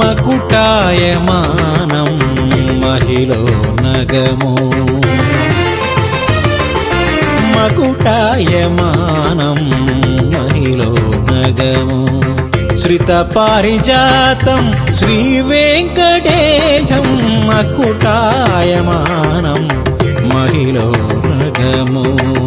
మకుటాయమానం మహిళ నగము మకుటాయమానం మహిళ నగము శ్రిత పారిజాతం శ్రీ వెంకటేశం మకుటాయమానం మహిళ నగము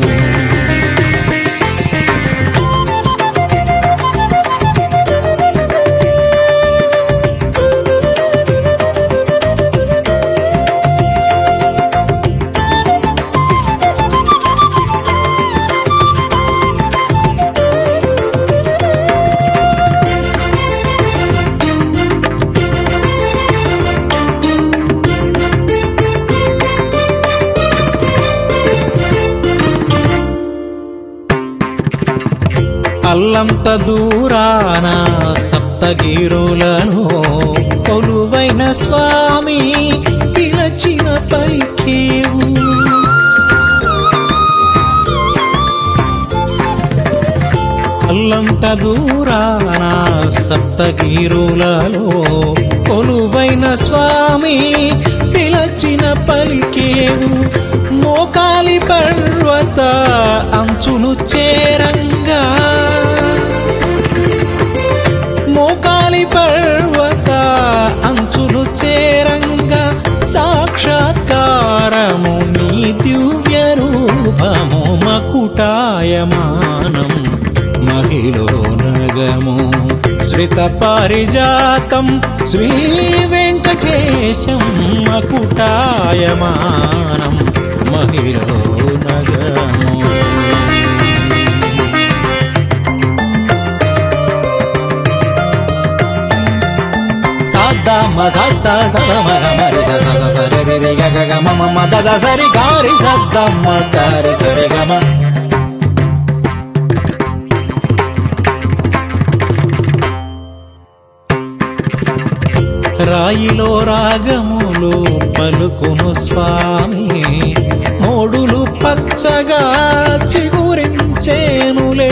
అల్లంత దూరాన సప్తగిరులను కొలువైన స్వామి పిలచిన పలికేవు అల్లంత దూరాన సప్తగిరులలో కొలువైన స్వామి పిలచిన పలికేవు మోకాలి పర్వత అంచులు చేరంగా మోకాలి పర్వత అంచులు చేరంగా సాక్షాత్కారము నీ దివ్య రూపము మకుటాయమానం మహిళో నగము శ్రిత పారిజాతం శ్రీ వెంకటేశం మకుటాయమానం మహిళో నగము సద్దమ్మ సద్ద సదమ గమరి సద సరి రి గగ గమ మమ దద సరి గారి సద్దమ్మ గారి సరి గమ రాయిలో రాగములు పలుకును స్వామి మోడులు పచ్చగా చిగురించేనులే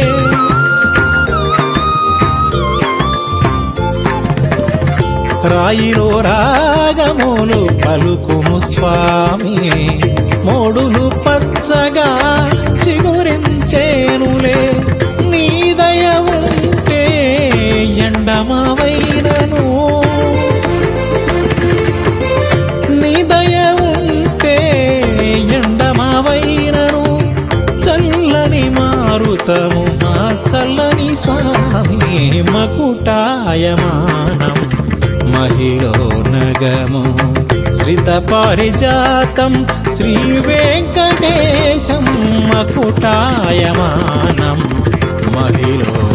రాయిలో రాగములు పలుకుము స్వామి మోడులు పచ్చగా చిగురించేనులే నీ దయ ఉంటే ఎండమావైనను నీ దయ ఉంటే ఎండమావైనను చల్లని మారుతము మా చల్లని స్వామి మకుటాయమానం మహిళో నగము శ్రిత పారిజాతం శ్రీ వెంకటేశం మకుటాయమానం మహిళో